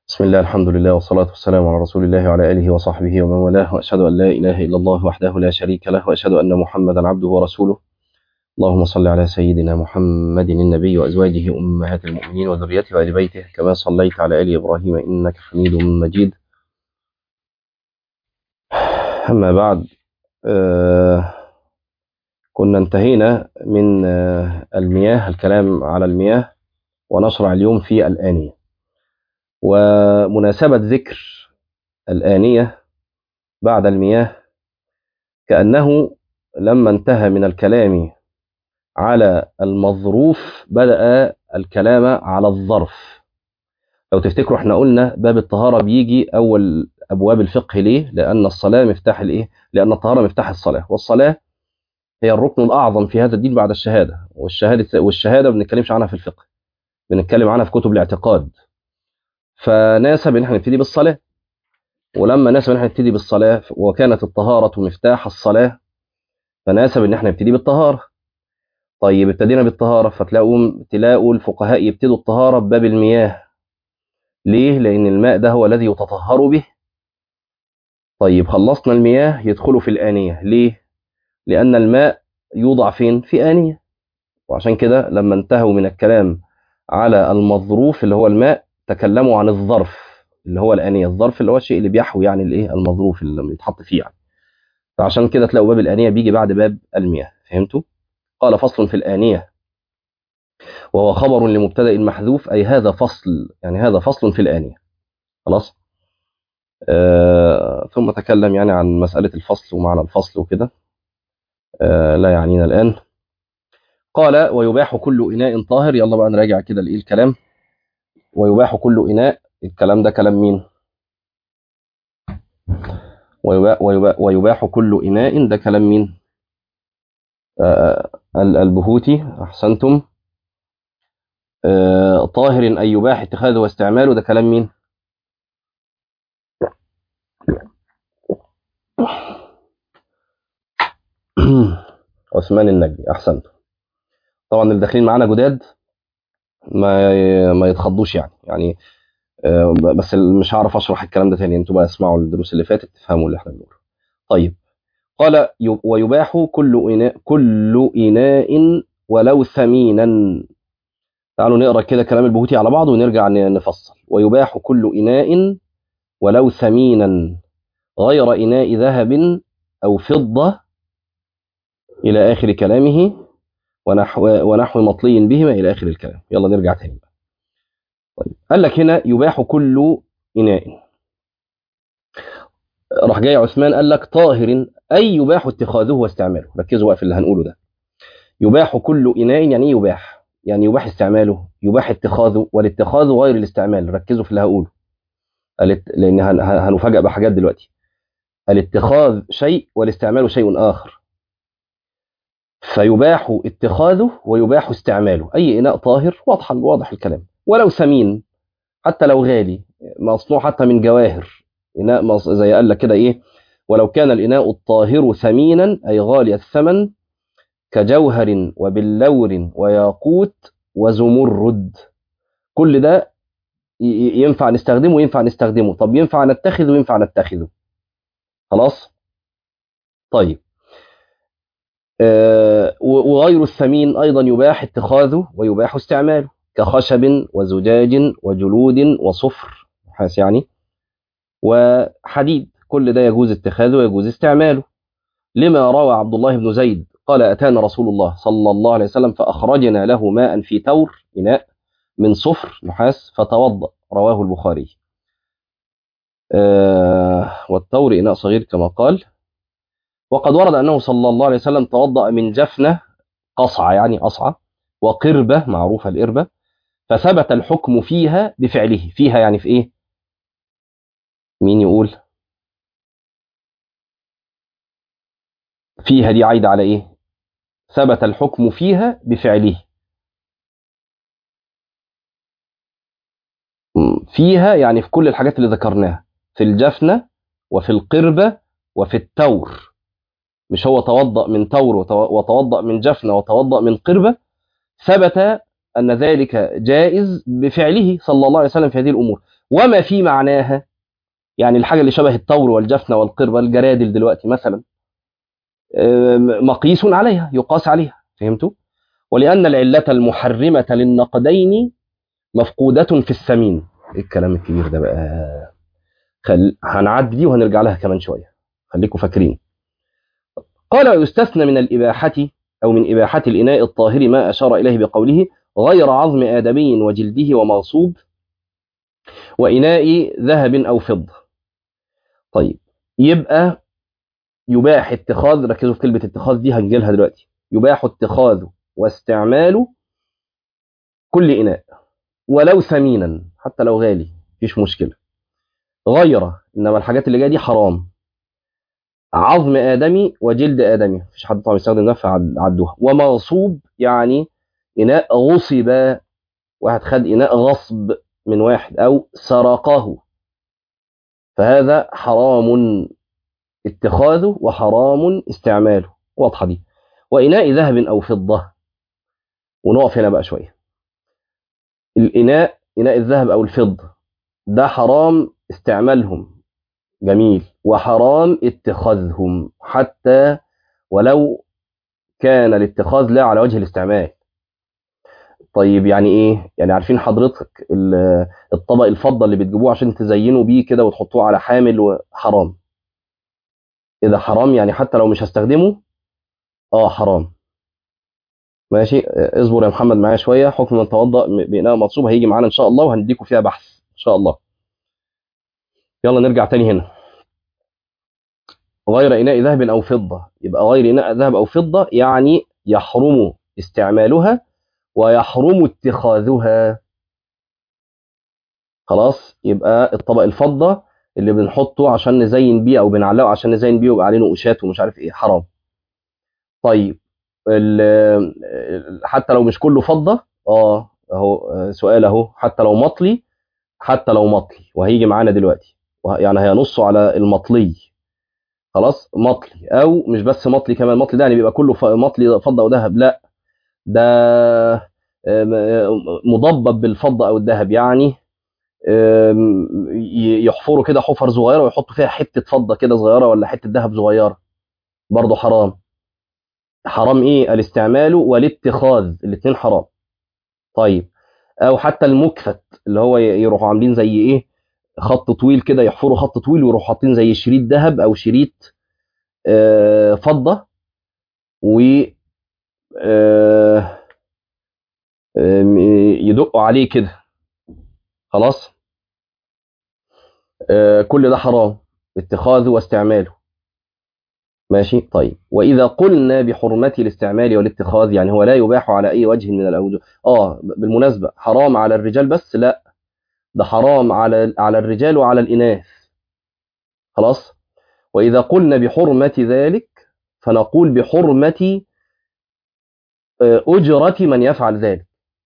بسم الله الحمد لله والصلاة والسلام على رسول الله وعلى آله وصحبه ومن والاه وأشهد أن لا إله إلا الله وحده لا شريك له وأشهد أن محمدا عبده ورسوله اللهم صل على سيدنا محمد النبي وأزواجه أمهات المؤمنين وذريته وآل بيته كما صليت على آل إبراهيم إنك حميد مجيد أما بعد آه كنا انتهينا من آه المياه الكلام على المياه ونشرع اليوم في الآنية ومناسبة ذكر الآنية بعد المياه كأنه لما انتهى من الكلام على المظروف بدأ الكلام على الظرف لو تفتكروا احنا قلنا باب الطهارة بيجي أول أبواب الفقه ليه؟ لأن الصلاة مفتاح الإيه؟ لأن الطهارة مفتاح الصلاة والصلاة هي الركن الأعظم في هذا الدين بعد الشهادة والشهادة والشهادة ما بنتكلمش عنها في الفقه بنتكلم عنها في كتب الاعتقاد فناسب ان احنا نبتدي بالصلاه ولما ناسب ان احنا نبتدي بالصلاه وكانت الطهاره مفتاح الصلاه فناسب ان احنا نبتدي بالطهاره طيب ابتدينا بالطهاره فتلاقوا تلاقوا الفقهاء يبتدوا الطهاره بباب المياه ليه لان الماء ده هو الذي يتطهر به طيب خلصنا المياه يدخلوا في الانيه ليه لان الماء يوضع فين في انيه وعشان كده لما انتهوا من الكلام على المظروف اللي هو الماء تكلموا عن الظرف اللي هو الآنية الظرف اللي هو الشيء اللي بيحوي يعني الايه المظروف اللي بيتحط فيه يعني فعشان كده تلاقوا باب الآنية بيجي بعد باب المياه فهمتوا قال فصل في الآنية وهو خبر لمبتدأ محذوف أي هذا فصل يعني هذا فصل في الآنية خلاص آه ثم تكلم يعني عن مسألة الفصل ومعنى الفصل وكده آه لا يعنينا الآن قال ويباح كل إناء طاهر يلا بقى نراجع كده الإيه الكلام ويباح كل إناء الكلام ده كلام مين ويباح, ويباح, ويباح كل إناء ده كلام مين آه البهوتي أحسنتم آه طاهر أن يباح اتخاذه واستعماله ده كلام مين عثمان النجدي أحسنتم طبعا اللي داخلين معانا جداد ما ما يتخضوش يعني يعني بس مش هعرف اشرح الكلام ده تاني انتوا بقى اسمعوا الدروس اللي فاتت تفهموا اللي احنا بنقوله طيب قال ويباح كل إناء كل إناء ولو ثمينا تعالوا نقرا كده كلام البهوتي على بعض ونرجع نفصل ويباح كل إناء ولو ثمينا غير إناء ذهب أو فضة إلى آخر كلامه ونحو ونحو مطلي بهما الى اخر الكلام يلا نرجع تاني بقى طيب قال لك هنا يباح كل اناء راح جاي عثمان قال لك طاهر اي يباح اتخاذه واستعماله ركزوا بقى في اللي هنقوله ده يباح كل اناء يعني ايه يباح يعني يباح استعماله يباح اتخاذه والاتخاذ غير الاستعمال ركزوا في اللي هقوله لان هنفاجئ بحاجات دلوقتي الاتخاذ شيء والاستعمال شيء اخر فيباح اتخاذه ويباح استعماله أي إناء طاهر واضح واضح الكلام ولو ثمين حتى لو غالي مصنوع حتى من جواهر إناء زي قال لك كده إيه ولو كان الإناء الطاهر ثمينا أي غالي الثمن كجوهر وباللور وياقوت وزمرد كل ده ينفع نستخدمه وينفع نستخدمه طب ينفع نتخذه وينفع نتخذه خلاص طيب وغير الثمين أيضا يباح اتخاذه ويباح استعماله كخشب وزجاج وجلود وصفر حاس يعني وحديد كل ده يجوز اتخاذه ويجوز استعماله لما روى عبد الله بن زيد قال أتانا رسول الله صلى الله عليه وسلم فأخرجنا له ماء في تور إناء من صفر نحاس فتوضأ رواه البخاري آه والتور إناء صغير كما قال وقد ورد أنه صلى الله عليه وسلم توضأ من جفنة قصعة يعني قصعة وقربة معروفة القربة فثبت الحكم فيها بفعله فيها يعني في إيه مين يقول فيها دي عايدة على إيه ثبت الحكم فيها بفعله فيها يعني في كل الحاجات اللي ذكرناها في الجفنة وفي القربة وفي التور مش هو توضأ من تور وتوضأ من جفنة وتوضأ من قربة ثبت أن ذلك جائز بفعله صلى الله عليه وسلم في هذه الأمور وما في معناها يعني الحاجة اللي شبه الطور والجفنة والقربة الجرادل دلوقتي مثلا مقيس عليها يقاس عليها فهمتوا؟ ولأن العلة المحرمة للنقدين مفقودة في السمين ايه الكلام الكبير ده بقى خل... هنعدي دي وهنرجع لها كمان شوية خليكم فاكرين قال ويستثنى من الإباحة أو من إباحة الإناء الطاهر ما أشار إليه بقوله غير عظم آدمي وجلده ومغصوب وإناء ذهب أو فضة طيب يبقى يباح اتخاذ ركزوا في كلمة اتخاذ دي هنجيلها دلوقتي يباح اتخاذه واستعماله كل إناء ولو ثمينا حتى لو غالي مفيش مشكلة غير إنما الحاجات اللي جاية دي حرام عظم آدمي وجلد آدمي مفيش حد طبعا يستخدم ده فعدوها ومغصوب يعني إناء غصب واحد خد إناء غصب من واحد أو سرقه فهذا حرام اتخاذه وحرام استعماله واضحة دي وإناء ذهب أو فضة ونقف هنا بقى شوية الإناء إناء الذهب أو الفضة ده حرام استعمالهم جميل وحرام اتخاذهم حتى ولو كان الاتخاذ لا على وجه الاستعمال طيب يعني ايه يعني عارفين حضرتك الطبق الفضه اللي بتجيبوه عشان تزينوا بيه كده وتحطوه على حامل وحرام اذا حرام يعني حتى لو مش هستخدمه اه حرام ماشي اصبر يا محمد معايا شويه حكم من توضا باناء مغصوب هيجي معانا ان شاء الله وهنديكم فيها بحث ان شاء الله يلا نرجع تاني هنا غير إناء ذهب أو فضة يبقى غير إناء ذهب أو فضة يعني يحرم استعمالها ويحرم اتخاذها خلاص يبقى الطبق الفضة اللي بنحطه عشان نزين بيه أو بنعلقه عشان نزين بيه ويبقى عليه نقوشات ومش عارف إيه حرام طيب حتى لو مش كله فضة اه اهو سؤال اهو حتى لو مطلي حتى لو مطلي وهيجي معانا دلوقتي يعني هينصوا على المطلي خلاص مطلي او مش بس مطلي كمان مطلي ده يعني بيبقى كله مطلي فضه وذهب لا ده مضبب بالفضه او الذهب يعني يحفروا كده حفر صغيره ويحطوا فيها حته فضه كده صغيره ولا حته ذهب صغيره برضه حرام حرام ايه الاستعمال والاتخاذ الاثنين حرام طيب او حتى المكفت اللي هو يروحوا عاملين زي ايه خط طويل كده يحفروا خط طويل ويروحوا حاطين زي شريط ذهب او شريط آه فضه و آه يدقوا عليه كده خلاص آه كل ده حرام اتخاذه واستعماله ماشي طيب واذا قلنا بحرمه الاستعمال والاتخاذ يعني هو لا يباح على اي وجه من الاوجه اه بالمناسبه حرام على الرجال بس لا ده حرام على على الرجال وعلى الإناث خلاص وإذا قلنا بحرمة ذلك فنقول بحرمة أجرة من يفعل ذلك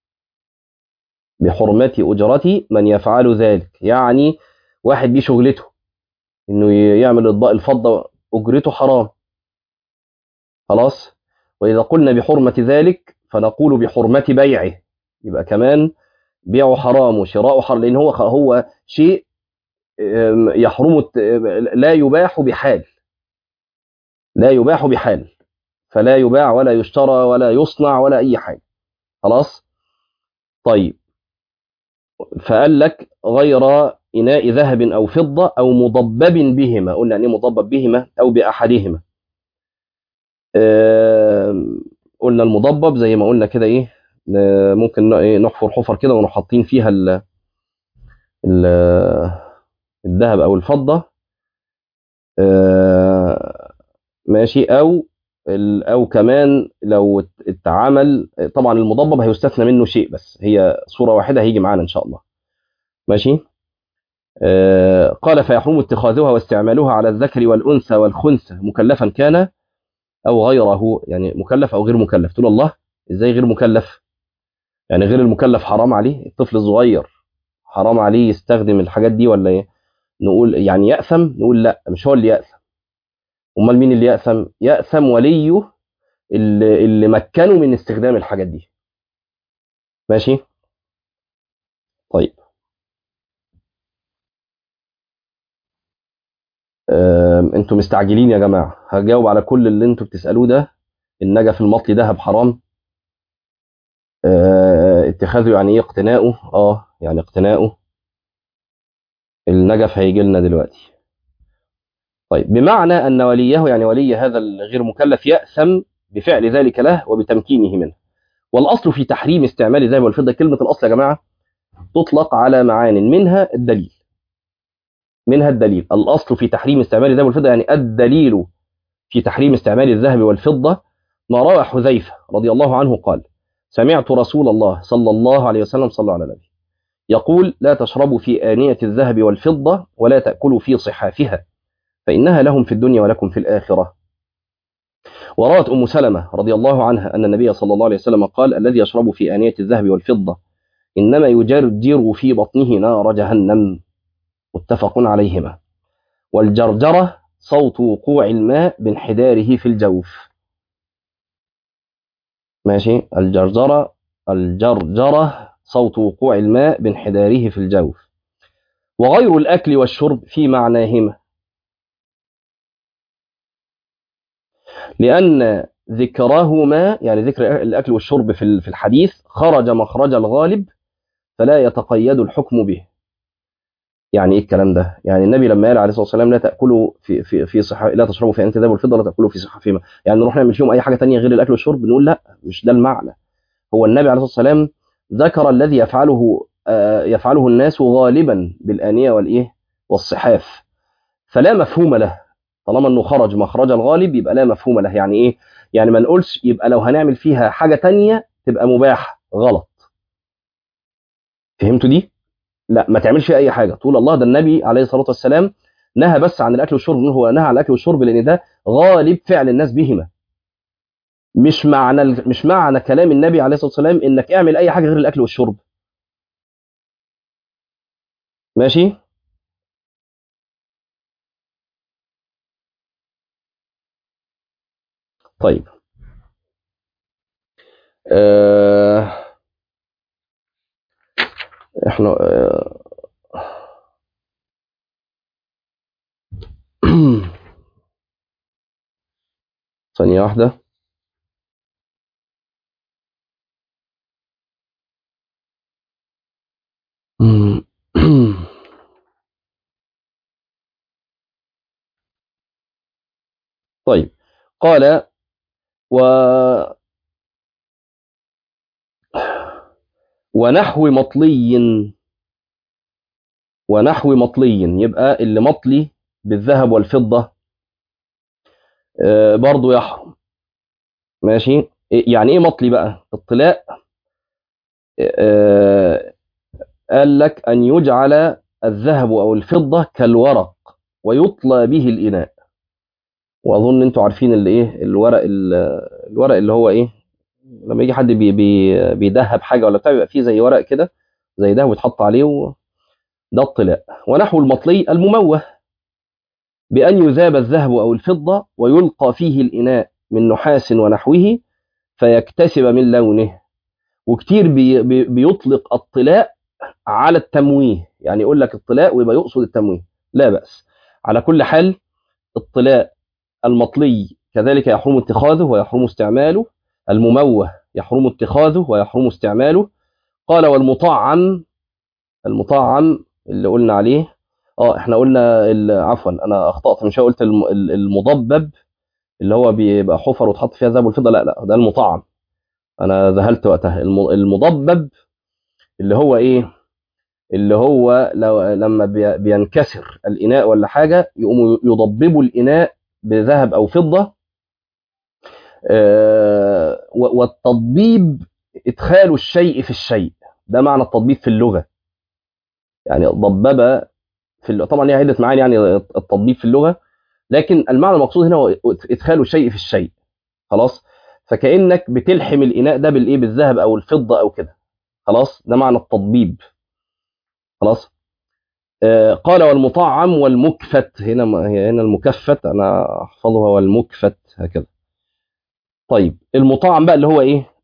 بحرمة أجرة من يفعل ذلك يعني واحد دي شغلته إنه يعمل إطباق الفضة أجرته حرام خلاص وإذا قلنا بحرمة ذلك فنقول بحرمة بيعه يبقى كمان بيعه حرام وشراؤه حرام لان هو هو شيء يحرم لا يباح بحال لا يباح بحال فلا يباع ولا يشترى ولا يصنع ولا اي حاجه خلاص طيب فقال لك غير اناء ذهب او فضه او مضبب بهما قلنا يعني مضبب بهما او باحدهما قلنا المضبب زي ما قلنا كده ايه ممكن نحفر حفر كده ونروح حاطين فيها ال ال الذهب او الفضه ماشي او او كمان لو اتعمل طبعا المضبب هيستثنى منه شيء بس هي صوره واحده هيجي معانا ان شاء الله ماشي قال فيحرم اتخاذها واستعمالها على الذكر والانثى والخنثى مكلفا كان او غيره يعني مكلف او غير مكلف تقول الله ازاي غير مكلف يعني غير المكلف حرام عليه الطفل الصغير حرام عليه يستخدم الحاجات دي ولا ايه نقول يعني يأثم نقول لا مش هو اللي يأثم امال مين اللي يأثم يأثم وليه اللي, اللي مكنه من استخدام الحاجات دي ماشي طيب أم، انتوا مستعجلين يا جماعة هجاوب على كل اللي انتوا بتسألوه ده النجف المطلي دهب حرام أه، اتخاذه يعني ايه اقتناؤه اه يعني اقتناؤه النجف هيجي لنا دلوقتي طيب بمعنى ان وليه يعني ولي هذا الغير مكلف يأثم بفعل ذلك له وبتمكينه منه والاصل في تحريم استعمال الذهب والفضة كلمة الاصل يا جماعة تطلق على معان منها الدليل منها الدليل الأصل في تحريم استعمال الذهب والفضة يعني الدليل في تحريم استعمال الذهب والفضة ما روى حذيفة رضي الله عنه قال سمعت رسول الله صلى الله عليه وسلم صلى على النبي يقول لا تشربوا في آنية الذهب والفضة ولا تأكلوا في صحافها فإنها لهم في الدنيا ولكم في الآخرة وروت أم سلمة رضي الله عنها أن النبي صلى الله عليه وسلم قال الذي يشرب في آنية الذهب والفضة إنما يجرجر في بطنه نار جهنم متفق عليهما والجرجرة صوت وقوع الماء بانحداره في الجوف ماشي الجرجرة الجرجرة صوت وقوع الماء بانحداره في الجوف وغير الأكل والشرب في معناهما لأن ذكرهما يعني ذكر الأكل والشرب في في الحديث خرج مخرج الغالب فلا يتقيد الحكم به يعني ايه الكلام ده؟ يعني النبي لما قال عليه الصلاه والسلام لا تاكلوا في في في صحة لا تشربوا في انت الذهب والفضه لا تاكلوا في صحافهما، يعني نروح نعمل فيهم اي حاجه تانية غير الاكل والشرب نقول لا مش ده المعنى. هو النبي عليه الصلاه والسلام ذكر الذي يفعله آه يفعله الناس غالبا بالانيه والايه؟ والصحاف. فلا مفهوم له طالما انه خرج مخرج الغالب يبقى لا مفهوم له، يعني ايه؟ يعني ما نقولش يبقى لو هنعمل فيها حاجه تانية تبقى مباح غلط. فهمتوا دي؟ لا ما تعملش اي حاجه طول الله ده النبي عليه الصلاه والسلام نهى بس عن الاكل والشرب هو نهى عن الاكل والشرب لان ده غالب فعل الناس بهما مش معنى مش معنى كلام النبي عليه الصلاه والسلام انك اعمل اي حاجه غير الاكل والشرب ماشي طيب آه احنا آه ثانية واحدة طيب قال و ونحو مطلي ونحو مطلي يبقى اللي مطلي بالذهب والفضة آه برضو يحرم ماشي يعني ايه مطلي بقى الطلاء آه قال لك ان يجعل الذهب او الفضة كالورق ويطلى به الاناء واظن انتوا عارفين اللي ايه الورق الورق اللي هو ايه لما يجي حد بي بي بيدهب حاجه ولا بتاع بيبقى فيه زي ورق كده زي ده ويتحط عليه و... ده الطلاء ونحو المطلي المموه بأن يذاب الذهب أو الفضة ويلقى فيه الإناء من نحاس ونحوه فيكتسب من لونه وكتير بي بي بيطلق الطلاء على التمويه يعني يقول لك الطلاء ويبقى يقصد التمويه لا بأس على كل حال الطلاء المطلي كذلك يحرم اتخاذه ويحرم استعماله المموه يحرم اتخاذه ويحرم استعماله قال والمطعم المطعم اللي قلنا عليه اه احنا قلنا عفوا انا اخطات من شويه قلت المضبب اللي هو بيبقى حفر وتحط فيها ذهب والفضه لا لا ده المطعم انا ذهلت وقتها المضبب اللي هو ايه اللي هو لو لما بينكسر الاناء ولا حاجه يقوموا يضببوا الاناء بذهب او فضه آه والتضبيب ادخال الشيء في الشيء ده معنى التضبيب في اللغه يعني ضبب في طبعا ليها عده معاني يعني التضبيب في اللغه لكن المعنى المقصود هنا هو ادخال الشيء في الشيء خلاص فكانك بتلحم الاناء ده بالايه بالذهب او الفضه او كده خلاص ده معنى التضبيب خلاص آه قال والمطعم والمكفت هنا هي هنا المكفت انا احفظها والمكفت هكذا طيب المطعم بقى اللي هو ايه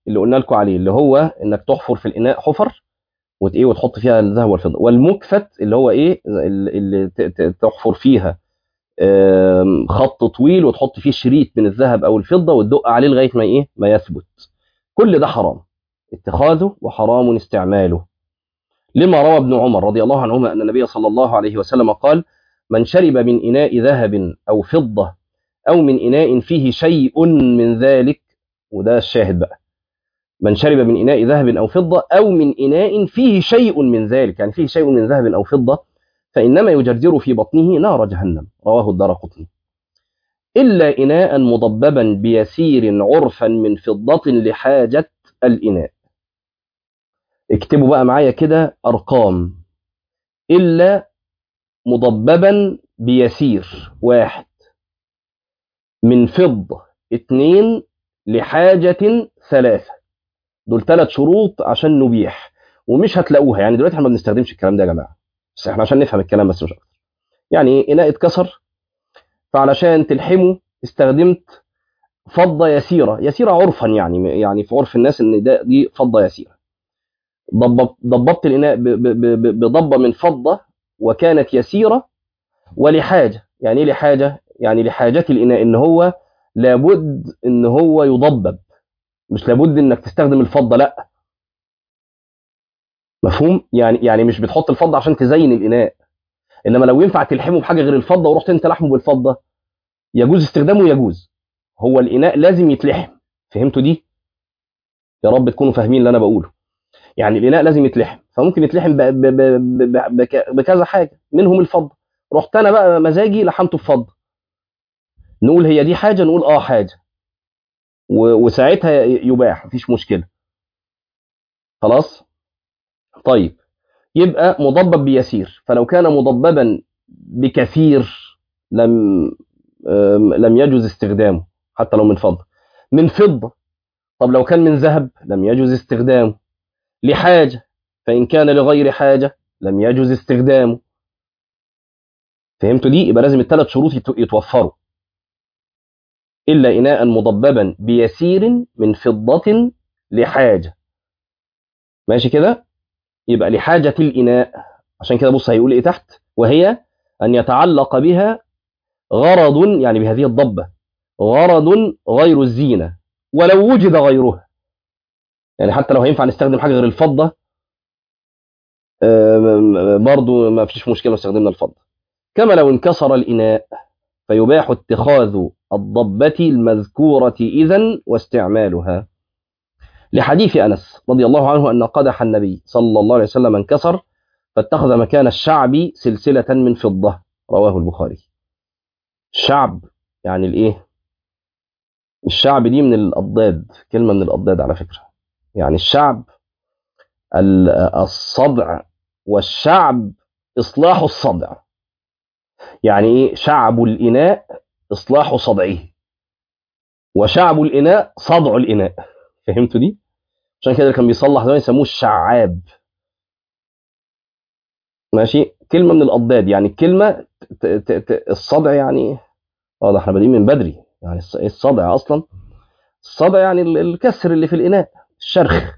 اللي قلنا لكم عليه اللي هو انك تحفر في الاناء حفر وت- ايه وتحط فيها الذهب والفضه والمكفت اللي هو ايه اللي اللي ت- ت- تحفر فيها آم، خط طويل وتحط فيه شريط من الذهب او الفضه وتدق عليه لغايه ما ايه ما يثبت كل ده حرام اتخاذه وحرام استعماله لما روى ابن عمر رضي الله عنهما ان النبي صلى الله عليه وسلم قال من شرب من اناء ذهب او فضه او من اناء فيه شيء من ذلك وده الشاهد بقى من شرب من اناء ذهب او فضه او من اناء فيه شيء من ذلك يعني فيه شيء من ذهب او فضه فانما يجرجر في بطنه نار جهنم رواه الدرقطني الا اناء مضببا بيسير عرفا من فضه لحاجه الاناء اكتبوا بقى معايا كده ارقام الا مضببا بيسير واحد من فضه اتنين لحاجه ثلاثه دول ثلاث شروط عشان نبيح ومش هتلاقوها يعني دلوقتي احنا ما بنستخدمش الكلام ده يا جماعه بس احنا عشان نفهم الكلام بس مش اكتر يعني ايه اناء اتكسر فعلشان تلحمه استخدمت فضه يسيره يسيره عرفا يعني يعني في عرف الناس ان ده دي فضه يسيره ضبط ضبطت الاناء ب- ب- ب- بضبه من فضه وكانت يسيره ولحاجه يعني ايه لحاجه يعني لحاجه الاناء ان هو لابد ان هو يضبب مش لابد انك تستخدم الفضه لا مفهوم يعني يعني مش بتحط الفضه عشان تزين الاناء انما لو ينفع تلحمه بحاجه غير الفضه ورحت انت لحمه بالفضه يجوز استخدامه يجوز هو الاناء لازم يتلحم فهمتوا دي يا رب تكونوا فاهمين اللي انا بقوله يعني الاناء لازم يتلحم فممكن يتلحم ب- ب- ب- ب- بك- بكذا حاجه منهم الفضه رحت انا بقى مزاجي لحمته بفضه نقول هي دي حاجه نقول اه حاجه و- وساعتها يباح مفيش مشكله خلاص طيب يبقى مضبب بيسير فلو كان مضببا بكثير لم آم، لم يجوز استخدامه حتى لو من فضه من فضه طب لو كان من ذهب لم يجوز استخدامه لحاجه فان كان لغير حاجه لم يجوز استخدامه فهمتوا دي يبقى لازم الثلاث شروط يت- يتوفروا الا اناء مضببا بيسير من فضه لحاجه ماشي كده يبقى لحاجه الاناء عشان كده بص هيقول ايه تحت وهي ان يتعلق بها غرض يعني بهذه الضبه غرض غير الزينه ولو وجد غيرها يعني حتى لو هينفع نستخدم حاجه غير الفضه آم، برضو ما فيش مشكله لو استخدمنا الفضه كما لو انكسر الاناء فيباح اتخاذ الضبة المذكورة إذا واستعمالها لحديث أنس رضي الله عنه أن قدح النبي صلى الله عليه وسلم انكسر فاتخذ مكان الشعب سلسلة من فضة رواه البخاري الشعب يعني الإيه الشعب دي من الأضداد كلمة من الأضداد على فكرة يعني الشعب ال- الصدع والشعب إصلاح الصدع يعني إيه شعب الإناء إصلاح صدعه وشعب الإناء صدع الإناء فهمتوا دي؟ عشان كده كان بيصلح زمان يسموه الشعاب ماشي كلمة من الأضداد يعني الكلمة ت- ت- ت- الصدع يعني اه ده احنا بادئين من بدري يعني الص- ايه الصدع أصلا؟ الصدع يعني ال- الكسر اللي في الإناء الشرخ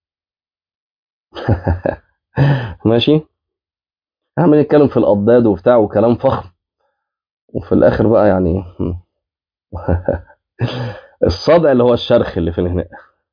ماشي احنا بنتكلم في الأضداد وبتاع وكلام فخم وفي الآخر بقى يعني الصدع اللي هو الشرخ اللي في الإناء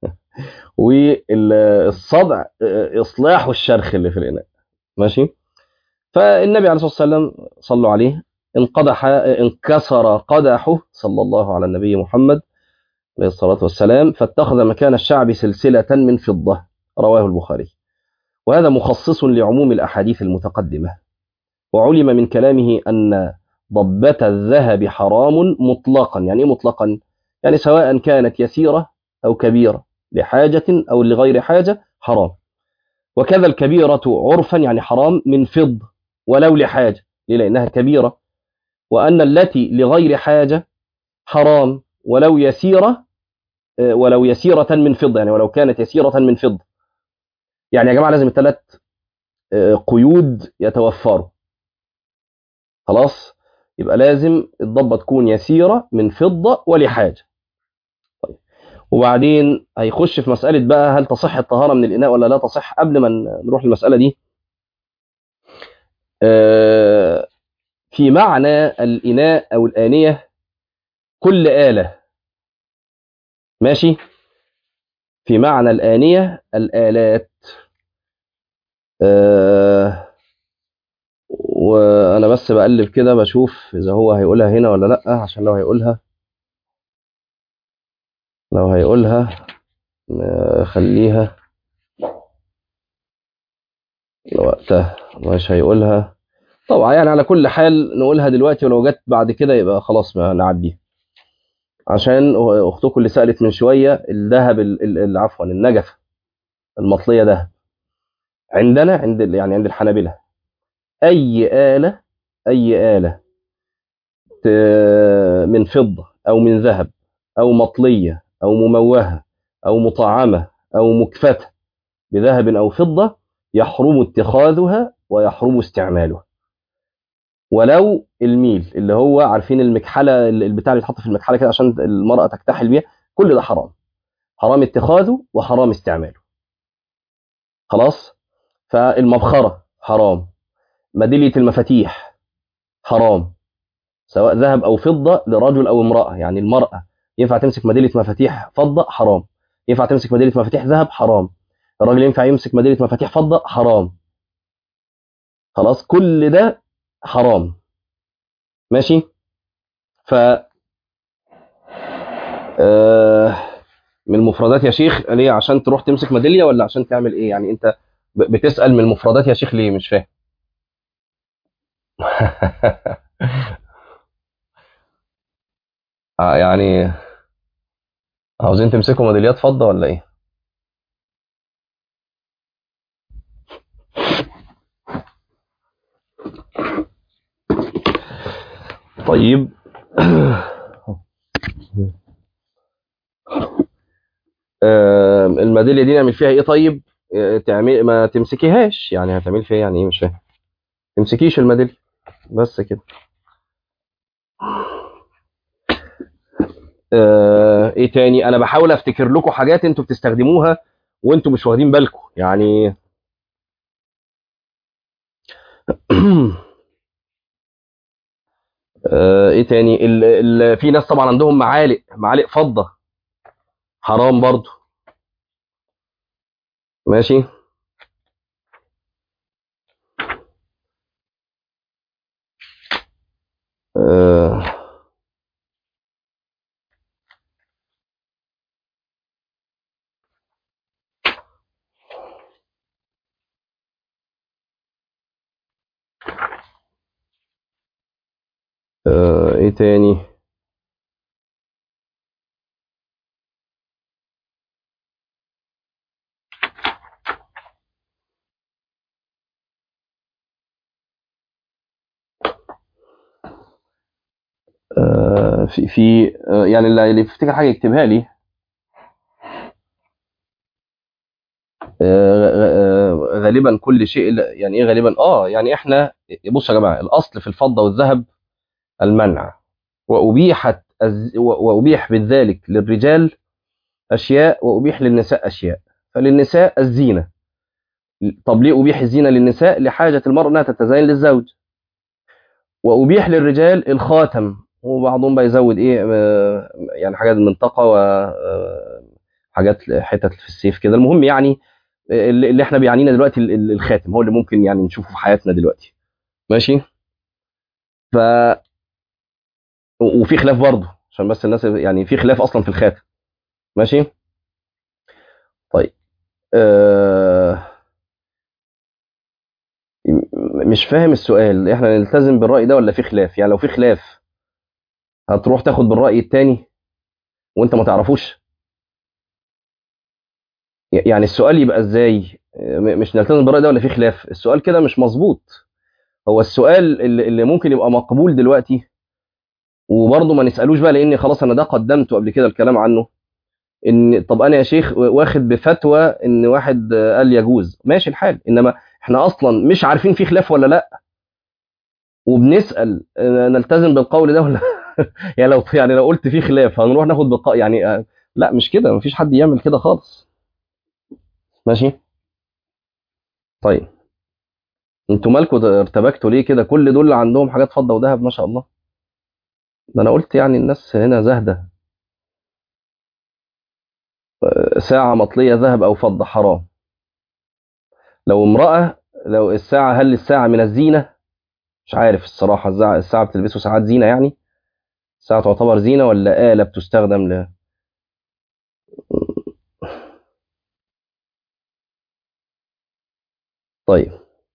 والصدع إصلاح الشرخ اللي في الإناء ماشي فالنبي عليه الصلاة والسلام صلوا عليه انقدح انكسر قدحه صلى الله على النبي محمد عليه الصلاة والسلام فاتخذ مكان الشعب سلسلة من فضة رواه البخاري وهذا مخصص لعموم الأحاديث المتقدمة وعلم من كلامه أن ضبة الذهب حرام مطلقا يعني إيه مطلقا يعني سواء كانت يسيرة أو كبيرة لحاجة أو لغير حاجة حرام وكذا الكبيرة عرفا يعني حرام من فض ولو لحاجة ليه؟ لأنها كبيرة وأن التي لغير حاجة حرام ولو يسيرة آه، ولو يسيرة من فضة يعني ولو كانت يسيرة من فضة يعني يا جماعة لازم الثلاث آه، قيود يتوفروا خلاص يبقى لازم الضبة تكون يسيرة من فضة ولحاجة طيب. وبعدين هيخش في مسألة بقى هل تصح الطهارة من الإناء ولا لا تصح قبل ما نروح للمسألة دي آه، في معنى الإناء أو الآنية كل آلة ماشي في معنى الآنية الآلات آه، وأنا بس بقلب كده بشوف إذا هو هيقولها هنا ولا لأ عشان لو هيقولها لو هيقولها آه، خليها وقتها مش هيقولها طبعا يعني على كل حال نقولها دلوقتي ولو جت بعد كده يبقى خلاص ما نعدي عشان اختكم اللي سالت من شويه الذهب ال- ال- ال- عفوا النجفه المطليه ذهب عندنا عند ال- يعني عند الحنابلة اي آلة اي آلة ت- من فضة او من ذهب او مطلية او مموهة او مطعمة او مكفتة بذهب او فضة يحرم اتخاذها ويحرم استعمالها ولو الميل اللي هو عارفين المكحله ال- البتاع اللي يتحط في المكحله كده عشان المراه تكتحل بيها كل ده حرام حرام اتخاذه وحرام استعماله خلاص فالمبخره حرام ميداليه المفاتيح حرام سواء ذهب او فضه لرجل او امراه يعني المراه ينفع تمسك ميداليه مفاتيح فضه حرام ينفع تمسك ميداليه مفاتيح ذهب حرام الراجل ينفع يمسك ميداليه مفاتيح فضه حرام خلاص كل ده حرام ماشي ف آه، من المفردات يا شيخ ليه عشان تروح تمسك ميداليه ولا عشان تعمل ايه يعني انت ب- بتسأل من المفردات يا شيخ ليه مش فاهم آه، يعني عاوزين تمسكوا ميداليات فضة ولا ايه طيب آه، الميداليه دي نعمل فيها ايه طيب آه، تعمل ما تمسكيهاش يعني هتعمل فيها يعني ايه مش فاهم تمسكيش الميداليه بس كده آه، ايه تاني انا بحاول افتكر لكم حاجات انتوا بتستخدموها وانتوا مش واخدين بالكم يعني آه، ايه تاني ال ال في ناس طبعا عندهم معالق معالق فضة حرام برضو ماشي آه، آه، ايه تاني آه، في في آه، يعني اللي اللي يفتكر حاجة يكتبها لي آه، آه، غالبا كل شيء يعني ايه غالبا اه يعني احنا بصوا يا جماعة الاصل في الفضة والذهب المنع وأبيحت الز- و- وأبيح بالذلك للرجال أشياء وأبيح للنساء أشياء فللنساء الزينة طب ليه أبيح الزينة للنساء لحاجة المرأة أنها تتزين للزوج وأبيح للرجال الخاتم وبعضهم بقى يزود إيه آه، يعني حاجات منطقة وحاجات حتت في السيف كده المهم يعني اللي اللي احنا بيعنينا دلوقتي ال- ال- الخاتم هو اللي ممكن يعني نشوفه في حياتنا دلوقتي ماشي ف وفي خلاف برضه عشان بس الناس يعني في خلاف اصلا في الخاتم ماشي طيب آه م- مش فاهم السؤال احنا نلتزم بالرأي ده ولا في خلاف يعني لو في خلاف هتروح تاخد بالرأي التاني وانت ما تعرفوش ي- يعني السؤال يبقى ازاي م- مش نلتزم بالرأي ده ولا في خلاف السؤال كده مش مظبوط هو السؤال اللي اللي ممكن يبقى مقبول دلوقتي وبرضه ما نسألوش بقى لان خلاص انا ده قدمته قبل كده الكلام عنه ان طب انا يا شيخ واخد بفتوى ان واحد قال يجوز ماشي الحال انما احنا اصلا مش عارفين في خلاف ولا لا وبنسال آه، نلتزم بالقول ده ولا يعني لو يعني لو قلت في خلاف هنروح ناخد بالق... يعني آه، لا مش كده مفيش حد يعمل كده خالص ماشي طيب انتوا مالكوا ده ارتبكتوا ليه كده كل دول عندهم حاجات فضه وذهب ما شاء الله ده انا قلت يعني الناس هنا زاهده ساعه مطليه ذهب او فضه حرام لو امراه لو الساعه هل الساعه من الزينه مش عارف الصراحه الساعه الساعه بتلبسوا ساعات زينه يعني الساعه تعتبر زينه ولا آلة بتستخدم ل طيب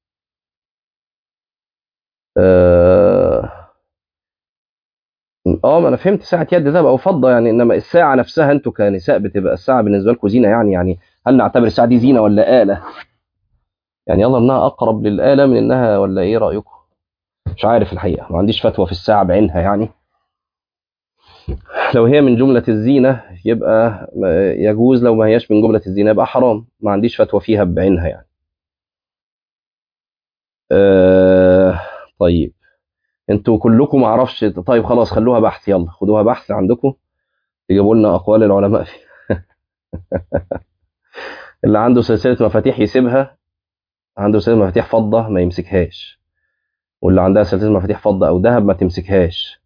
اه آه، ما انا فهمت ساعه يد ذهب او فضه يعني انما الساعه نفسها انتوا كنساء بتبقى الساعه بالنسبه لكم زينه يعني يعني هل نعتبر الساعه دي زينه ولا آلة يعني يلا انها اقرب للآلة من انها ولا ايه رايكم مش عارف الحقيقه ما عنديش فتوى في الساعه بعينها يعني لو هي من جمله الزينه يبقى يجوز لو ما هياش من جمله الزينه يبقى حرام ما عنديش فتوى فيها بعينها يعني آه طيب انتوا كلكم ما اعرفش طيب خلاص خلوها بحث يلا خدوها بحث عندكم تجيبوا لنا اقوال العلماء فيها اللي عنده سلسله مفاتيح يسيبها عنده سلسله مفاتيح فضه ما يمسكهاش واللي عندها سلسله مفاتيح فضه او ذهب ما تمسكهاش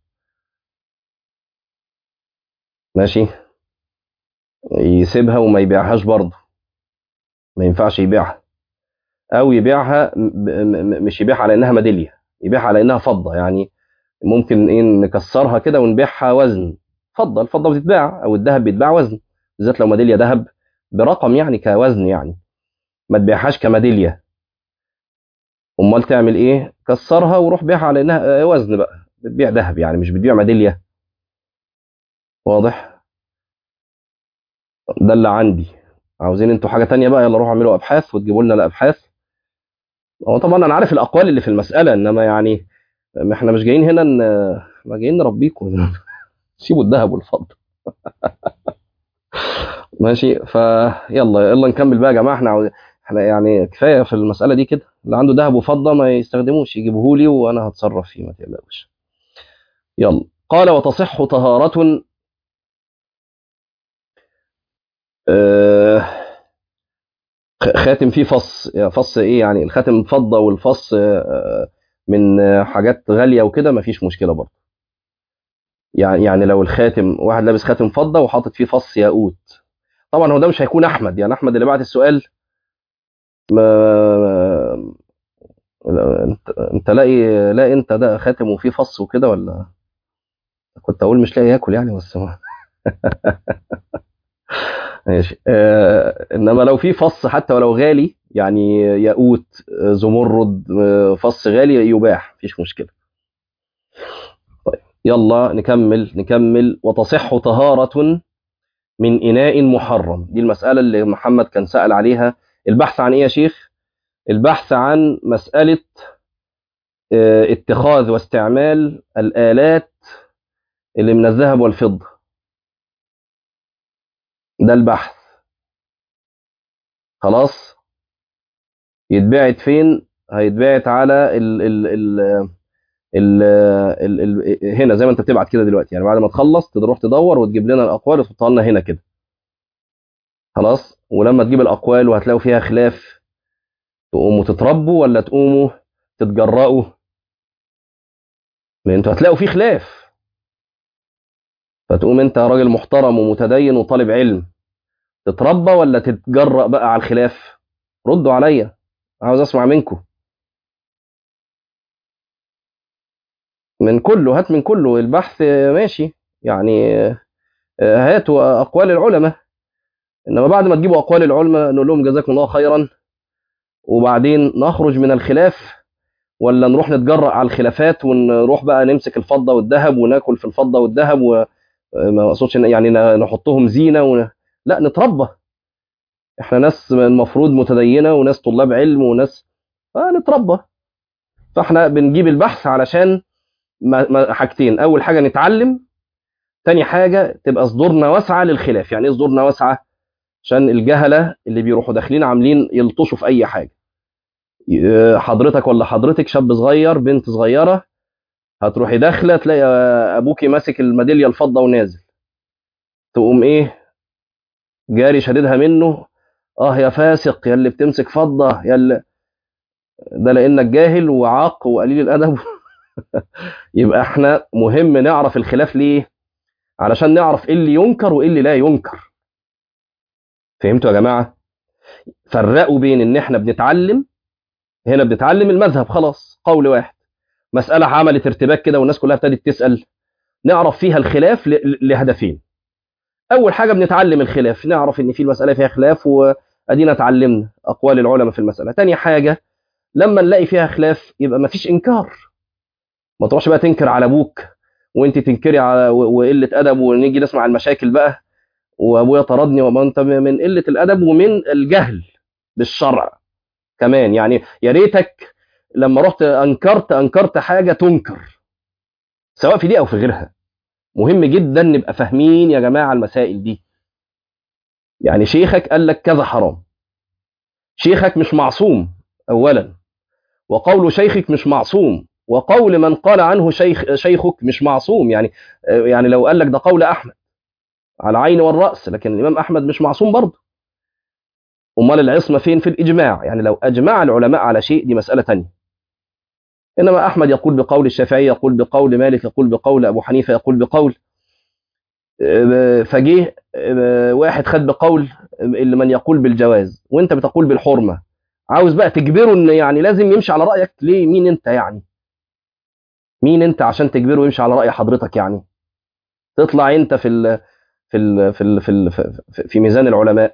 ماشي يسيبها وما يبيعهاش برضه ما ينفعش يبيعها او يبيعها م- م- مش يبيعها على انها ميداليه يبيعها على انها فضه يعني ممكن ايه نكسرها كده ونبيعها وزن فضه الفضه بتتباع او الذهب بيتباع وزن بالذات لو ميداليه ذهب برقم يعني كوزن يعني ما تبيعهاش كميداليه امال تعمل ايه كسرها وروح بيعها على انها وزن بقى بتبيع ذهب يعني مش بتبيع ميداليه واضح ده اللي عندي عاوزين انتوا حاجه تانية بقى يلا روحوا اعملوا ابحاث وتجيبوا لنا الابحاث هو طبعا انا عارف الاقوال اللي في المساله انما يعني ما احنا مش جايين هنا ان احنا جايين نربيكم سيبوا الذهب والفضه ماشي فيلا يلا نكمل بقى يا جماعه احنا عاوز... احنا يعني كفايه في المساله دي كده اللي عنده ذهب وفضه ما يستخدموش يجيبوه لي وانا هتصرف فيه ما تقلقوش يلا قال وتصح طهاره آه، خاتم فيه فص فص ايه يعني الخاتم فضه والفص آه، من آه، حاجات غاليه وكده مفيش مشكله برضه يعني يعني لو الخاتم واحد لابس خاتم فضه وحاطط فيه فص ياقوت طبعا هو ده مش هيكون احمد يعني احمد اللي بعت السؤال ما لا، انت انت لاقي لا انت ده خاتم وفيه فص وكده ولا كنت اقول مش لاقي ياكل يعني بس ما ماشي آه انما لو في فص حتى ولو غالي يعني ياقوت آه، زمرد آه، فص غالي يباح مفيش مشكله طيب يلا نكمل نكمل وتصح طهارة من إناء محرم دي المسألة اللي محمد كان سأل عليها البحث عن إيه يا شيخ البحث عن مسألة آه، اتخاذ واستعمال الآلات اللي من الذهب والفضة ده البحث خلاص يتبعت فين هيتبعت على ال ال ال ال ال ال هنا زي ما انت بتبعت كده دلوقتي يعني بعد ما تخلص تروح تدور وتجيب لنا الاقوال وتحطها لنا هنا كده خلاص ولما تجيب الاقوال وهتلاقوا فيها خلاف تقوموا تتربوا ولا تقوموا تتجرأوا لان انتوا هتلاقوا فيه خلاف فتقوم انت راجل محترم ومتدين وطالب علم تتربى ولا تتجرأ بقى على الخلاف ردوا عليا عاوز اسمع منكم من كله هات من كله البحث ماشي يعني هاتوا اقوال العلماء انما بعد ما تجيبوا اقوال العلماء نقول لهم جزاكم الله خيرا وبعدين نخرج من الخلاف ولا نروح نتجرأ على الخلافات ونروح بقى نمسك الفضه والذهب وناكل في الفضه والذهب وما اقصدش إن- يعني نحطهم زينه ون... لا نتربى احنا ناس المفروض متدينه وناس طلاب علم وناس آه نتربى فاحنا بنجيب البحث علشان ما ما حاجتين اول حاجه نتعلم تاني حاجه تبقى صدورنا واسعه للخلاف يعني ايه صدورنا واسعه عشان الجهله اللي بيروحوا داخلين عاملين يلطشوا في اي حاجه ي- حضرتك ولا حضرتك شاب صغير بنت صغيره هتروحي داخله تلاقي ابوكي ماسك الميداليه الفضه ونازل تقوم ايه جاري شديدها منه اه يا فاسق يا اللي بتمسك فضه يا اللي ده لانك جاهل وعاق وقليل الادب يبقى احنا مهم نعرف الخلاف ليه علشان نعرف ايه اللي ينكر وايه اللي لا ينكر فهمتوا يا جماعه فرقوا بين ان احنا بنتعلم هنا بنتعلم المذهب خلاص قول واحد مساله عملت ارتباك كده والناس كلها ابتدت تسال نعرف فيها الخلاف لهدفين اول حاجه بنتعلم الخلاف نعرف ان في المساله فيها خلاف وادينا اتعلمنا اقوال العلماء في المساله تاني حاجه لما نلاقي فيها خلاف يبقى ما فيش انكار ما تروحش بقى تنكر على ابوك وانت تنكري على وقله ادب ونيجي نسمع المشاكل بقى وابويا طردني وما انت من قله الادب ومن الجهل بالشرع كمان يعني يا ريتك لما رحت انكرت انكرت حاجه تنكر سواء في دي او في غيرها مهم جدا نبقى فاهمين يا جماعه المسائل دي يعني شيخك قال لك كذا حرام شيخك مش معصوم اولا وقول شيخك مش معصوم وقول من قال عنه شيخ شيخك مش معصوم يعني يعني لو قال لك ده قول احمد على عين والراس لكن الامام احمد مش معصوم برضه امال العصمه فين في الاجماع يعني لو اجمع العلماء على شيء دي مساله ثانيه انما احمد يقول بقول الشافعي يقول بقول مالك يقول بقول ابو حنيفه يقول بقول فجه واحد خد بقول اللي من يقول بالجواز وانت بتقول بالحرمه عاوز بقى تجبره ان يعني لازم يمشي على رايك ليه مين انت يعني مين انت عشان تجبره يمشي على راي حضرتك يعني تطلع انت في ال في ال في ال في, ال في, في ميزان العلماء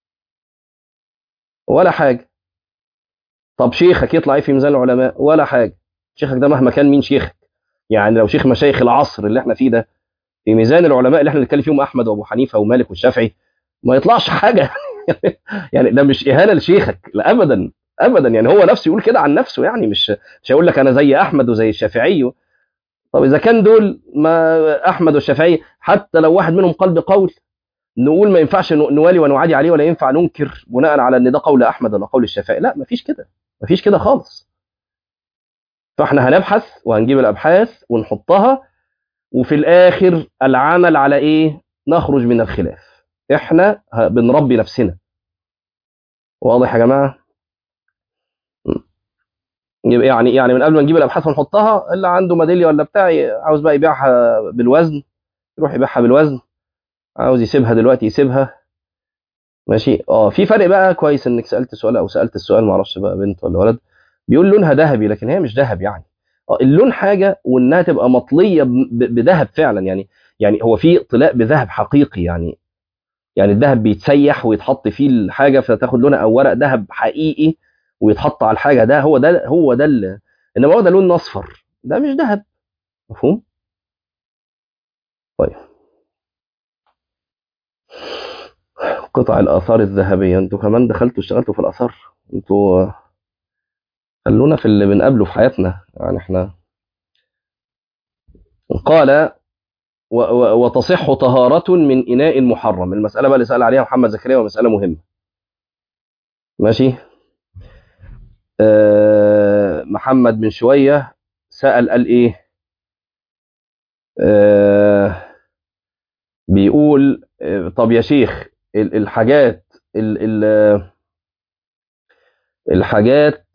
ولا حاجه طب شيخك يطلع ايه في ميزان العلماء ولا حاجه شيخك ده مهما كان مين شيخك يعني لو شيخ مشايخ العصر اللي احنا فيه ده في ميزان العلماء اللي احنا بنتكلم فيهم احمد وابو حنيفه ومالك والشافعي ما يطلعش حاجه يعني ده مش اهانه لشيخك لا ابدا ابدا يعني هو نفسه يقول كده عن نفسه يعني مش مش هيقول لك انا زي احمد وزي الشافعي طب اذا كان دول ما احمد والشافعي حتى لو واحد منهم قال بقول نقول ما ينفعش نوالي ونعادي عليه ولا ينفع ننكر بناء على ان ده قول احمد ولا قول الشافعي لا مفيش كده مفيش كده خالص فاحنا هنبحث وهنجيب الابحاث ونحطها وفي الاخر العمل على ايه نخرج من الخلاف احنا بنربي نفسنا واضح يا جماعه يبقى يعني يعني من قبل ما نجيب الابحاث ونحطها اللي عنده ميداليه ولا بتاع عاوز بقى يبيعها بالوزن يروح يبيعها بالوزن عاوز يسيبها دلوقتي يسيبها ماشي اه في فرق بقى كويس انك سالت سؤال او سالت السؤال ما اعرفش بقى بنت ولا ولد بيقول لونها ذهبي لكن هي مش ذهب يعني اه اللون حاجه وانها تبقى مطليه بذهب فعلا يعني يعني هو في طلاء بذهب حقيقي يعني يعني الذهب بيتسيح ويتحط فيه الحاجه فتاخد لونها او ورق ذهب حقيقي ويتحط على الحاجه ده هو ده هو ده اللي انما هو ده لون اصفر ده مش ذهب مفهوم طيب قطع الاثار الذهبيه انتوا كمان دخلتوا اشتغلتوا في الاثار انتوا خلونا في اللي بنقابله في حياتنا يعني احنا قال وتصح طهارة من إناء محرم المسألة بقى اللي سأل عليها محمد زكريا ومسألة مهمة ماشي آه محمد من شوية سأل قال إيه آه بيقول آه طب يا شيخ الحاجات ال ال الحاجات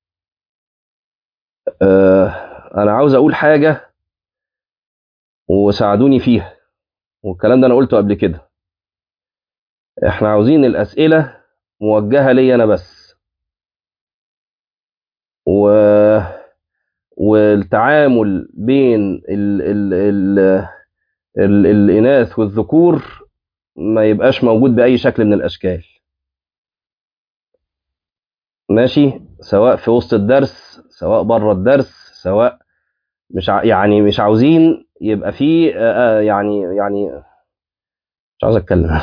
آه أنا عاوز أقول حاجة وساعدوني فيها والكلام ده أنا قلته قبل كده إحنا عاوزين الأسئلة موجهة لي أنا بس و والتعامل بين ال ال ال ال الإناث والذكور ما يبقاش موجود بأي شكل من الأشكال ماشي سواء في وسط الدرس سواء بره الدرس سواء مش ع... يعني مش عاوزين يبقى في آه يعني يعني مش عاوز اتكلم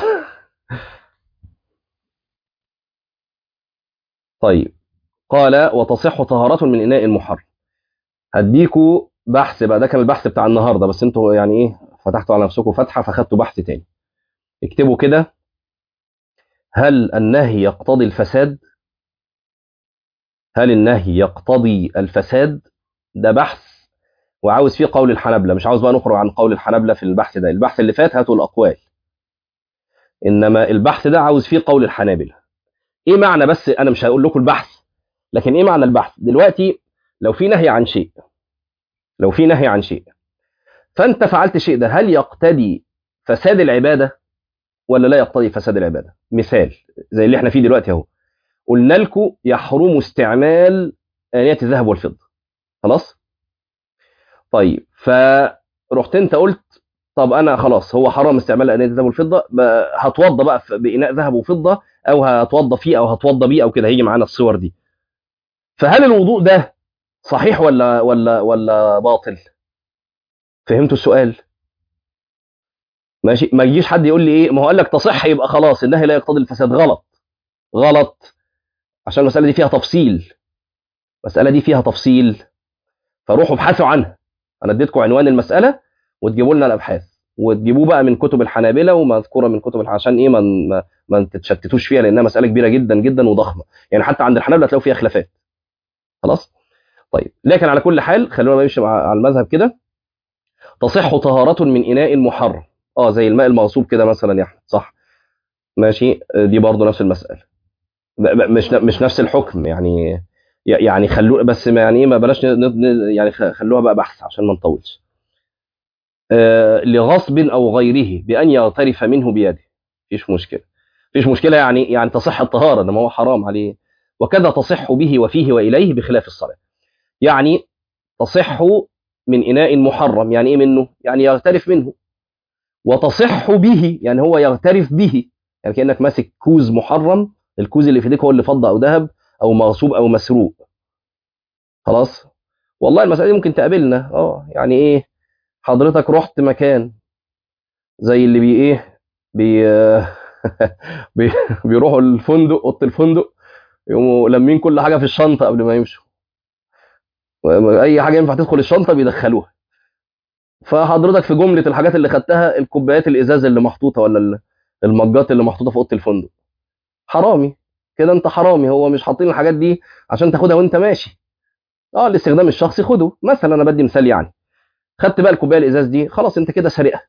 طيب قال وتصح طهارة من إناء المحرم هديكوا بحث بقى ده كان البحث بتاع النهارده بس انتوا يعني ايه فتحتوا على نفسكم فتحه فخدتوا بحث تاني اكتبوا كده هل النهي يقتضي الفساد هل النهي يقتضي الفساد ده بحث وعاوز فيه قول الحنبلة مش عاوز بقى نخرج عن قول الحنبلة في البحث ده البحث اللي فات هاتوا الأقوال انما البحث ده عاوز فيه قول الحنابلة ايه معنى بس انا مش هقول لكم البحث لكن ايه معنى البحث دلوقتي لو في نهي عن شيء لو في نهي عن شيء فانت فعلت شيء ده هل يقتضي فساد العباده ولا لا يقتضي فساد العباده مثال زي اللي احنا فيه دلوقتي اهو قلنا لكم يحرم استعمال آنية الذهب والفضة خلاص طيب فرحت انت قلت طب انا خلاص هو حرام استعمال آنية الذهب والفضة ب- هتوضى بقى في- بإناء ذهب وفضة او هتوضى فيه او هتوضى بيه او كده هيجي معانا الصور دي فهل الوضوء ده صحيح ولا ولا ولا باطل فهمتوا السؤال ماشي ما يجيش حد يقول لي ايه ما هو قال لك تصح يبقى خلاص النهي لا يقتضي الفساد غلط غلط عشان المساله دي فيها تفصيل المساله دي فيها تفصيل فروحوا ابحثوا عنها انا اديتكم عنوان المساله وتجيبوا لنا الابحاث وتجيبوه بقى من كتب الحنابلة ومذكورة من كتب الح- عشان ايه ما ما, ما تتشتتوش فيها لانها مسألة كبيرة جدا جدا وضخمة يعني حتى عند الحنابلة هتلاقوا فيها خلافات خلاص طيب لكن على كل حال خلونا نمشي مع على المذهب كده تصح طهارة من إناء محرم اه زي الماء المغصوب كده مثلا يا احمد صح ماشي دي برضه نفس المسألة ب- ب- مش مش نفس الحكم يعني يعني خلوه بس ما يعني ايه ما بلاش ن- ن- يعني خ- خلوها بقى بحث عشان ما نطولش آه، لغصب او غيره بان يغترف منه بيده مفيش مشكله مفيش مشكله يعني يعني تصح الطهاره انما هو حرام عليه وكذا تصح به وفيه واليه بخلاف الصلاه يعني تصح من اناء محرم يعني ايه منه يعني يغترف منه وتصح به يعني هو يغترف به يعني كانك ماسك كوز محرم الكوز اللي في ايديك هو اللي فضه او ذهب او مغصوب او مسروق خلاص والله المساله دي ممكن تقابلنا اه يعني ايه حضرتك رحت مكان زي اللي بي ايه بي بي بيروحوا الفندق اوضه الفندق يقوموا لامين كل حاجه في الشنطه قبل ما يمشوا اي حاجه ينفع تدخل الشنطه بيدخلوها فحضرتك في جمله الحاجات اللي خدتها الكوبايات الازاز اللي محطوطه ولا ال- المجات اللي محطوطه في اوضه الفندق حرامي كده انت حرامي هو مش حاطين الحاجات دي عشان تاخدها وانت ماشي اه الاستخدام الشخصي خده مثلا انا بدي مثال يعني خدت بقى الكوبايه الازاز دي خلاص انت كده سرقه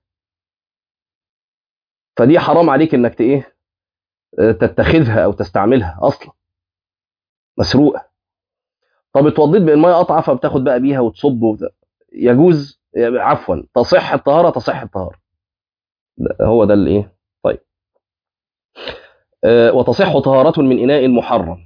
فدي حرام عليك انك ت- ايه اه، تتخذها او تستعملها اصلا مسروقه طب اتوضيت بالميه قطعه فبتاخد بقى بيها وتصب وت- يجوز عفوا تصح الطهاره تصح الطهاره ده- هو ده الايه طيب اه، وتصح طهاره من اناء محرم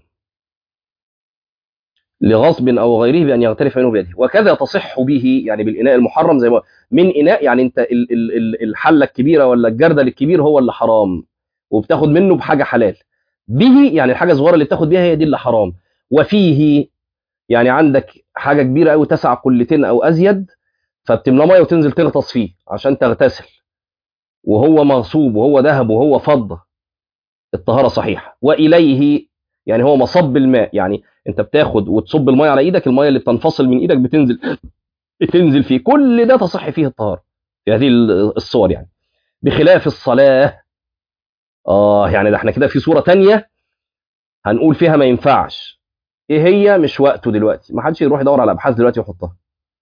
لغصب او غيره بان يغترف منه بيده وكذا تصح به يعني بالاناء المحرم زي ما من اناء يعني انت ال- ال- ال- الحله الكبيره ولا الجردل الكبير هو اللي حرام وبتاخد منه بحاجه حلال به يعني الحاجه الصغيره اللي بتاخد بيها هي دي اللي حرام وفيه يعني عندك حاجه كبيره قوي تسع قلتين او ازيد فبتملى ميه وتنزل تغطس فيه عشان تغتسل وهو مغصوب وهو ذهب وهو فضه الطهاره صحيحه واليه يعني هو مصب الماء يعني انت بتاخد وتصب الميه على ايدك الميه اللي بتنفصل من ايدك بتنزل بتنزل فيه كل ده تصح فيه الطهاره في هذه الصور يعني بخلاف الصلاه اه يعني ده احنا كده في صوره تانية هنقول فيها ما ينفعش ايه هي مش وقته دلوقتي ما حدش يروح يدور على ابحاث دلوقتي ويحطها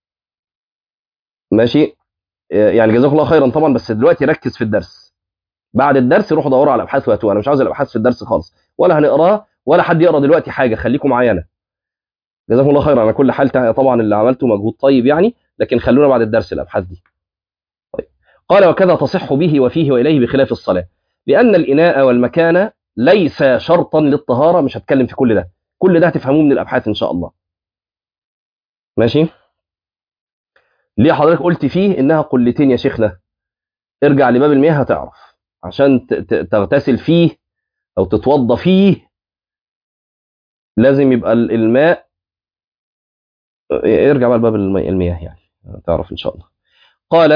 ماشي آه، يعني جزاك الله خيرا طبعا بس دلوقتي ركز في الدرس بعد الدرس روحوا دوروا على ابحاث وهاتوها انا مش عاوز الابحاث في الدرس خالص ولا هنقراها ولا حد يقرا دلوقتي حاجه خليكم معايا انا جزاكم الله خيرا على كل حال تع- طبعا اللي عملته مجهود طيب يعني لكن خلونا بعد الدرس الابحاث دي طيب. قال وكذا تصح به وفيه واليه بخلاف الصلاه لان الاناء والمكان ليس شرطا للطهاره مش هتكلم في كل ده كل ده هتفهموه من الابحاث ان شاء الله ماشي ليه حضرتك قلت فيه انها قلتين يا شيخنا ارجع لباب المياه هتعرف عشان ت- ت- تغتسل فيه او تتوضى فيه لازم يبقى ال- الماء ارجع بقى لباب المي- المياه يعني تعرف ان شاء الله قال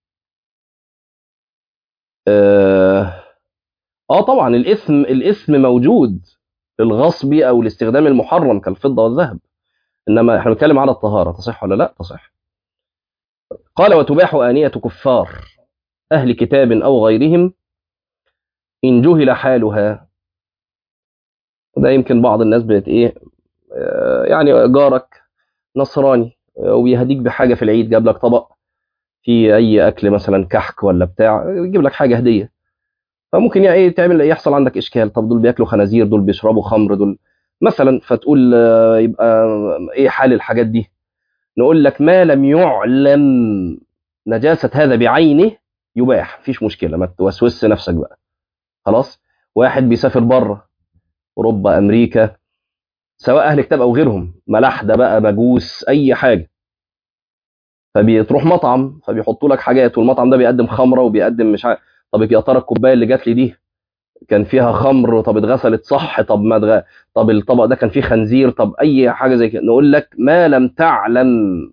اه آه طبعا الاثم الاثم موجود في الغصب او الاستخدام المحرم كالفضه والذهب انما احنا بنتكلم على الطهاره تصح ولا لا تصح قال وتباح آنية كفار أهل كتاب أو غيرهم إن جهل حالها ده يمكن بعض الناس بقت إيه آه، يعني جارك نصراني آه، وبيهديك بحاجة في العيد جاب لك طبق في أي أكل مثلا كحك ولا بتاع يجيب لك حاجة هدية فممكن يعني ايه تعمل يحصل عندك اشكال طب دول بياكلوا خنازير دول بيشربوا خمر دول مثلا فتقول آه، يبقى ايه حال الحاجات دي نقول لك ما لم يعلم نجاسة هذا بعينه يباح مفيش مشكلة ما توسوسش نفسك بقى خلاص واحد بيسافر بره اوروبا امريكا سواء اهل كتاب او غيرهم ملاحده بقى مجوس اي حاجه فبتروح مطعم فبيحطوا لك حاجات والمطعم ده بيقدم خمره وبيقدم مش عارف طب يا ترى الكوبايه اللي جات لي دي كان فيها خمر طب اتغسلت صح طب ما اتغ... طب الطبق ده كان فيه خنزير طب اي حاجه زي كده نقول لك ما لم تعلم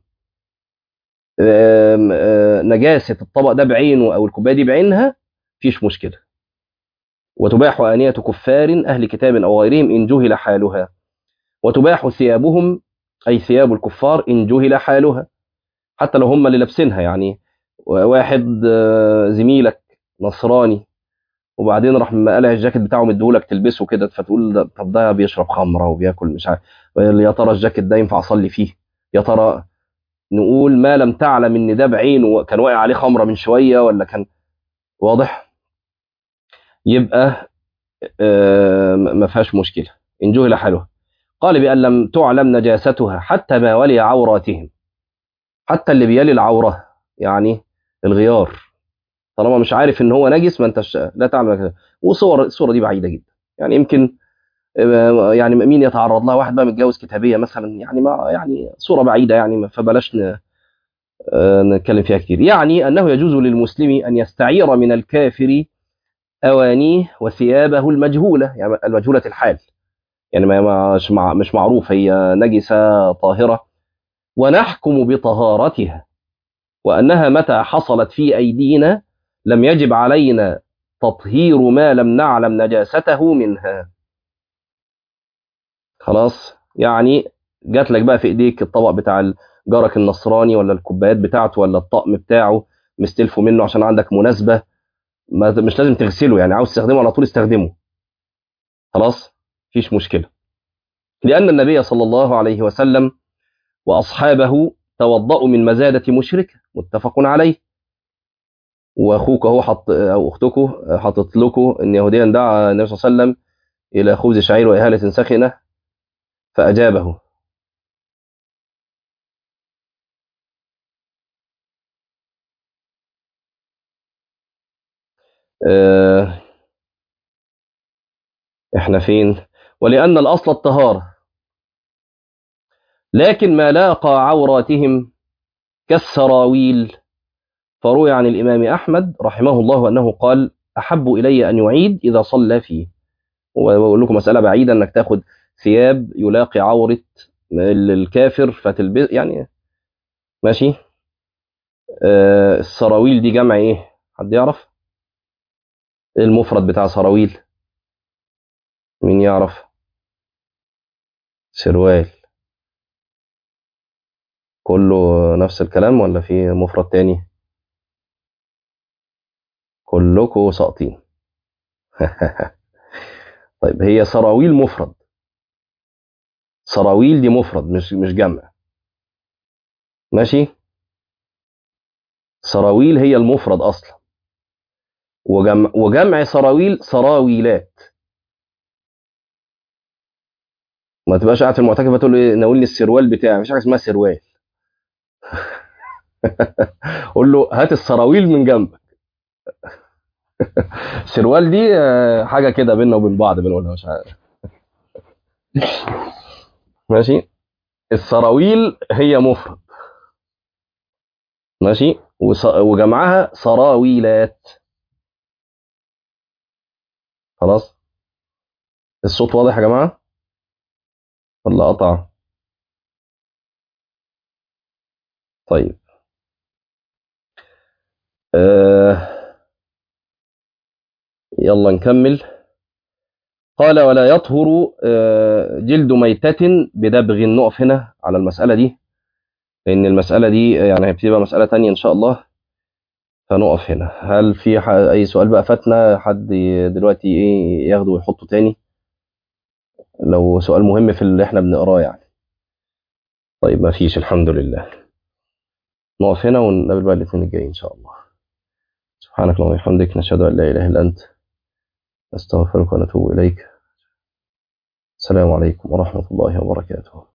آم، آه، نجاسه الطبق ده بعينه او الكوبايه دي بعينها مفيش مشكله وتباح آنية كفار أهل كتاب أو غيرهم إن جهل حالها وتباح ثيابهم أي ثياب الكفار إن جهل حالها حتى لو هم اللي لابسينها يعني واحد آه، زميلك نصراني وبعدين راح مقلع الجاكيت بتاعه مديهولك تلبسه كده فتقول ده طب ده بيشرب خمره وبياكل مش عارف يا ترى الجاكيت ده ينفع اصلي فيه يا ترى نقول ما لم تعلم ان ده بعينه كان واقع عليه خمره من شويه ولا كان واضح يبقى آه، ما فيهاش مشكله ان جهل حالها قال بأن لم تعلم نجاستها حتى ما ولي عوراتهم حتى اللي بيلي العوره يعني الغيار طالما مش عارف ان هو نجس ما انتش لا تعمل كده وصور الصوره دي بعيده جدا يعني يمكن آه، يعني مين يتعرض لها واحد بقى متجوز كتابيه مثلا يعني ما يعني صوره بعيده يعني فبلاش ن- آه، نتكلم فيها كتير يعني انه يجوز للمسلم ان يستعير من الكافر اوانيه وثيابه المجهوله يعني المجهوله الحال يعني ما مش مع مش معروف هي نجسه طاهره ونحكم بطهارتها وانها متى حصلت في ايدينا لم يجب علينا تطهير ما لم نعلم نجاسته منها خلاص يعني جات لك بقى في ايديك الطبق بتاع جارك النصراني ولا الكوبايات بتاعته ولا الطقم بتاعه مستلفه منه عشان عندك مناسبه ما مش لازم تغسله يعني عاوز تستخدمه على طول استخدمه خلاص مفيش مشكله لان النبي صلى الله عليه وسلم واصحابه توضأوا من مزادة مشركة متفق عليه واخوك اهو حط او اختكم حطت لكم ان يهوديا دعا النبي صلى الله عليه وسلم الى خبز شعير واهاله سخنه فاجابه آه، احنا فين ولان الاصل الطهاره لكن ما لاقى عوراتهم كالسراويل فروي عن الامام احمد رحمه الله انه قال احب الي ان يعيد اذا صلى فيه وبقول لكم مساله بعيده انك تاخد ثياب يلاقي عوره الكافر فتلبس يعني ماشي آه، السراويل دي جمع ايه حد يعرف ايه المفرد بتاع سراويل مين يعرف سروال كله نفس الكلام ولا في مفرد تاني كلكم ساقطين طيب هي سراويل مفرد سراويل دي مفرد مش مش جمع ماشي سراويل هي المفرد اصلا وجمع وجمع سراويل سراويلات ما تبقاش قاعد في المعتكف تقول لي ناولني السروال بتاعي مفيش حاجه اسمها سروال قول له هات السراويل من جنبك سروال دي آه، حاجه كده بيننا وبين بعض بنقولها مش عارف ماشي السراويل هي مفرد ماشي وص- وجمعها سراويلات خلاص الصوت واضح يا جماعه ولا قطع طيب آه يلا نكمل قال ولا يطهر آه، جلد ميتة بدبغ نقف هنا على المسألة دي لأن المسألة دي يعني هتبقى مسألة تانية إن شاء الله فنقف هنا هل في ح- أي سؤال بقى فاتنا حد دلوقتي إيه ياخده ويحطه تاني لو سؤال مهم في اللي إحنا بنقراه يعني طيب ما فيش الحمد لله نقف هنا ونقابل بقى الاثنين الجايين إن شاء الله سبحانك اللهم وبحمدك نشهد أن لا إله إلا أنت نستغفرك ونتوب إليك السلام عليكم ورحمة الله وبركاته